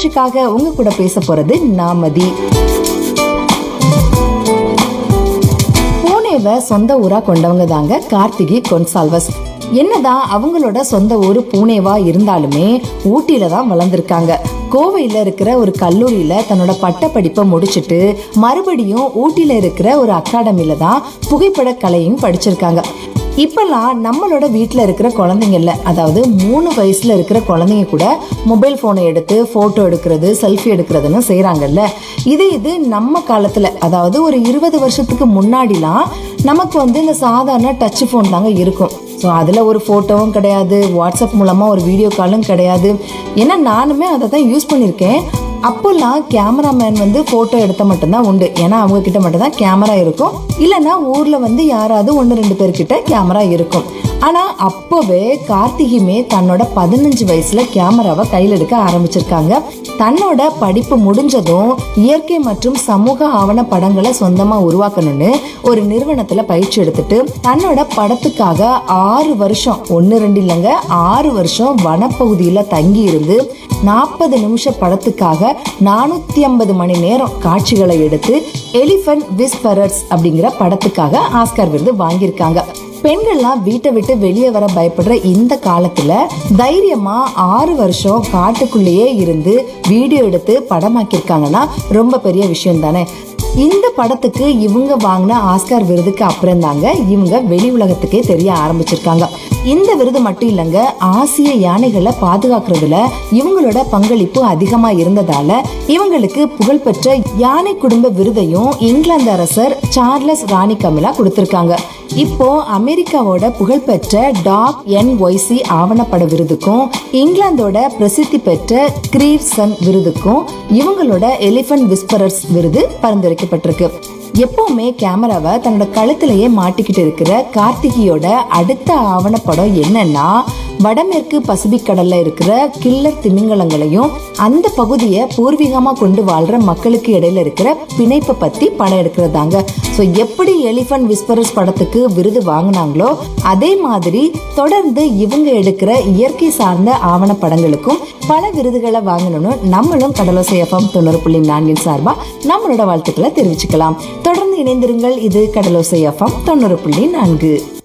நிகழ்ச்சிக்காக உங்க கூட பேச போறது நாமதி பூனேவை சொந்த ஊரா கொண்டவங்க தாங்க கார்த்திகி கொன்சால்வஸ் என்னதான் அவங்களோட சொந்த ஊர் பூனேவா இருந்தாலுமே ஊட்டியில தான் வளர்ந்துருக்காங்க கோவையில இருக்கிற ஒரு கல்லூரியில தன்னோட பட்ட படிப்பை முடிச்சிட்டு மறுபடியும் ஊட்டியில இருக்கிற ஒரு அகாடமில தான் புகைப்பட கலையும் படிச்சிருக்காங்க இப்பெல்லாம் நம்மளோட வீட்டில் இருக்கிற குழந்தைங்கல்ல அதாவது மூணு வயசுல இருக்கிற குழந்தைங்க கூட மொபைல் ஃபோனை எடுத்து ஃபோட்டோ எடுக்கிறது செல்ஃபி எடுக்கிறதுன்னு செய்கிறாங்கல்ல இது இது நம்ம காலத்தில் அதாவது ஒரு இருபது வருஷத்துக்கு முன்னாடிலாம் நமக்கு வந்து இந்த சாதாரண டச் ஃபோன் தாங்க இருக்கும் ஸோ அதில் ஒரு ஃபோட்டோவும் கிடையாது வாட்ஸ்அப் மூலமாக ஒரு வீடியோ காலும் கிடையாது ஏன்னா நானுமே அதை தான் யூஸ் பண்ணியிருக்கேன் அப்போல்லாம் கேமராமேன் வந்து ஃபோட்டோ எடுத்த மட்டும்தான் உண்டு ஏன்னா அவங்க கிட்ட மட்டும்தான் கேமரா இருக்கும் இல்லைன்னா ஊரில் வந்து யாராவது ஒன்று ரெண்டு பேர்கிட்ட கேமரா இருக்கும் ஆனால் அப்போவே கார்த்திகிமே தன்னோட பதினஞ்சு வயசுல கேமராவை கையில் எடுக்க ஆரம்பிச்சிருக்காங்க தன்னோட படிப்பு முடிஞ்சதும் இயற்கை மற்றும் சமூக ஆவண படங்களை சொந்தமா உருவாக்கணும்னு ஒரு நிறுவனத்துல பயிற்சி எடுத்துட்டு தன்னோட படத்துக்காக ஆறு வருஷம் ஒன்னு ரெண்டு இல்லைங்க ஆறு வருஷம் வனப்பகுதியில தங்கி இருந்து நாற்பது நிமிஷ படத்துக்காக நானூத்தி ஐம்பது மணி நேரம் காட்சிகளை எடுத்து எலிஃபண்ட் விஸ்பரர்ஸ் அப்படிங்கிற படத்துக்காக ஆஸ்கார் விருது வாங்கியிருக்காங்க பெண்கள்லாம் வீட்டை விட்டு வெளியே வர பயப்படுற இந்த காலத்துல தைரியமா ஆறு வருஷம் காட்டுக்குள்ளேயே இருந்து வீடியோ எடுத்து படமாக்கியிருக்காங்கன்னா ரொம்ப பெரிய விஷயம் தானே இந்த படத்துக்கு இவங்க வாங்கின ஆஸ்கார் விருதுக்கு அப்புறம் தாங்க இவங்க வெளி உலகத்துக்கே தெரிய ஆரம்பிச்சிருக்காங்க இந்த விருது மட்டும் இல்லைங்க ஆசிய யானைகளை பாதுகாக்கிறதுல இவங்களோட பங்களிப்பு அதிகமா இருந்ததால இவங்களுக்கு புகழ்பெற்ற யானை குடும்ப விருதையும் இங்கிலாந்து அரசர் சார்லஸ் ராணி கமிலா கொடுத்திருக்காங்க இப்போ அமெரிக்காவோட புகழ்பெற்ற டாக் என் ஒய்சி ஆவணப்பட விருதுக்கும் இங்கிலாந்தோட பிரசித்தி பெற்ற கிரீர்சன் விருதுக்கும் இவங்களோட எலிஃபண்ட் விஸ்பரர்ஸ் விருது பரிந்துரைக்கப்பட்டிருக்கு எப்பவுமே கேமராவை தன்னோட கழுத்திலேயே மாட்டிக்கிட்டு இருக்கிற கார்த்திகியோட அடுத்த ஆவணப்படம் என்னன்னா வடமேற்கு பசிபிக் கடல்ல இருக்கிற கில்லர் திமிங்கலங்களையும் அந்த பகுதியை பூர்வீகமா கொண்டு வாழ்ற மக்களுக்கு இடையில இருக்கிற பிணைப்பை பத்தி படம் எடுக்கிறதாங்க ஸோ எப்படி எலிஃபண்ட் விஸ்பரஸ் படத்துக்கு விருது வாங்கினாங்களோ அதே மாதிரி தொடர்ந்து இவங்க எடுக்கிற இயற்கை சார்ந்த ஆவண படங்களுக்கும் பல விருதுகளை வாங்கணும்னு நம்மளும் கடலோசை எஃப்எம் தொண்ணூறு புள்ளி நான்கின் சார்பா நம்மளோட வாழ்த்துக்களை தெரிவிச்சுக்கலாம் தொடர்ந்து இணைந்திருங்கள் இது கடலோசை எஃப்எம் தொண்ணூறு புள்ளி நான்கு